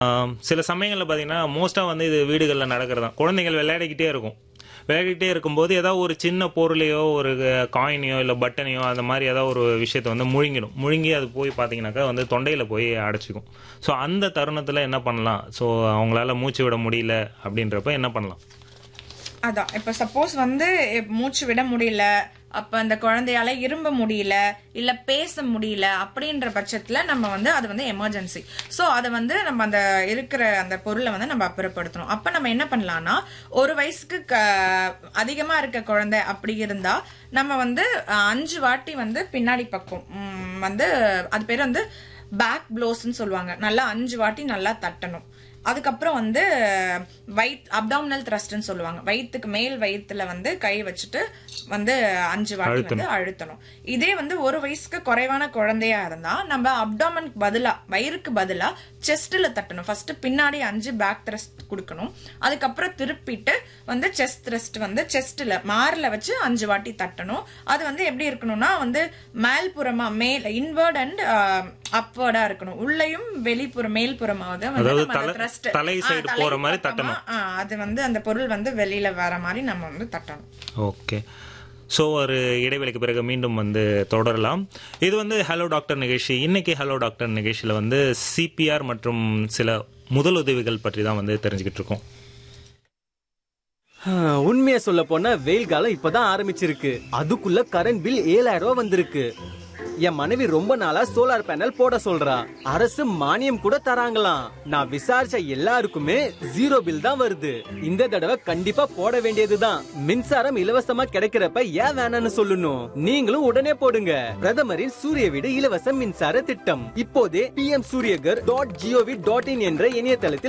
ஆம், சில சமயங்களில் பார்த்தீங்கன்னா மோஸ்ட்டாக வந்து இது வீடுகளில் நடக்கிறது தான் குழந்தைகள் விளையாடிக்கிட்டே இருக்கும் விளையாடிக்கிட்டே இருக்கும்போது ஏதாவது ஒரு சின்ன பொருளையோ ஒரு காயினையோ இல்லை பட்டனையோ அந்த மாதிரி ஏதாவது ஒரு விஷயத்தை வந்து முழுங்கிடும் முழுங்கி அது போய் பார்த்தீங்கன்னாக்கா வந்து தொண்டையில் போய் அடைச்சிக்கும் ஸோ அந்த தருணத்தில் என்ன பண்ணலாம் ஸோ அவங்களால மூச்சு விட முடியல அப்படின்றப்ப என்ன பண்ணலாம் அதான் இப்ப சப்போஸ் வந்து இப்ப மூச்சு விட முடியல அப்ப அந்த குழந்தையால இரும்ப முடியல இல்ல பேச முடியல அப்படின்ற பட்சத்துல நம்ம வந்து அது வந்து எமர்ஜென்சி சோ அதை வந்து நம்ம அந்த இருக்கிற அந்த பொருளை வந்து நம்ம அப்புறப்படுத்தணும் அப்ப நம்ம என்ன பண்ணலாம்னா ஒரு வயசுக்கு க- அதிகமா இருக்க குழந்தை அப்படி இருந்தா நம்ம வந்து அஹ், அஞ்சு வாட்டி வந்து பின்னாடி பக்கம் உம், வந்து அது பேர் வந்து பேக் ப்ளோஸ்ன்னு சொல்லுவாங்க நல்லா அஞ்சு வாட்டி நல்லா தட்டணும் அதுக்கப்புறம் வந்து வயித் அப்டாமினல் த்ரஸ்ட்னு சொல்லுவாங்க வயிற்றுக்கு மேல் வயிற்றுல வந்து கை வச்சுட்டு வந்து அஞ்சு வாட்டி வந்து அழுத்தணும் இதே வந்து ஒரு வயசுக்கு குறைவான குழந்தையா இருந்தா நம்ம அப்டாமனுக்கு பதிலா வயிறுக்கு பதிலா செஸ்ட்ல தட்டணும் ஃபர்ஸ்ட் பின்னாடி அஞ்சு பேக் த்ரஸ்ட் கொடுக்கணும் அதுக்கப்புறம் திருப்பிட்டு வந்து செஸ்ட் த்ரஸ்ட் வந்து செஸ்ட்ல மார்ல வச்சு அஞ்சு வாட்டி தட்டணும் அது வந்து எப்படி இருக்கணும்னா வந்து மேல்புறமா மேல் இன்வர்ட் அண்ட் அப்வர்டா இருக்கணும் உள்ளேயும் வெளிப்புறம் மேல்புறமாவது வந்து அதாவது நம்ம அந்த தலை- thrust- தலை ஆ, side தலை போற மாதிரி பக்கமா, தட்டணும். ஆ, அது வந்து அந்த பொருள் வந்து வெளியில வர மாதிரி நம்ம வந்து தட்டணும் ஓகே ஸோ ஒரு இடைவெளிக்கு பிறகு மீண்டும் வந்து தொடரலாம் இது வந்து ஹலோ டாக்டர் நிகழ்ச்சி இன்னைக்கு ஹலோ டாக்டர் நிகழ்ச்சியில் வந்து சிபிஆர் மற்றும் சில முதலுதவிகள் பற்றி தான் வந்து தெரிஞ்சுக்கிட்டு இருக்கோம் உண்மையை சொல்ல போனா வெயில் காலம் இப்பதான் ஆரம்பிச்சிருக்கு அதுக்குள்ள கரண்ட் பில் ஏழாயிரம் ரூபாய் வந்திருக்கு என் மனைவி ரொம்ப நாளா சோலார் பேனல் போட சொல்றா அரசு மானியம் கூட தராங்களாம் நான் விசாரிச்ச எல்லாருக்குமே ஜீரோ பில் தான் வருது இந்த தடவை கண்டிப்பா போட வேண்டியதுதான் மின்சாரம் இலவசமா கிடைக்கிறப்ப ஏன் வேணாம்னு சொல்லணும் நீங்களும் உடனே போடுங்க பிரதமரின் சூரிய வீடு இலவச மின்சார திட்டம் இப்போதே P M Suryaghar dot G O V dot in என்ற இணையதளத்தில்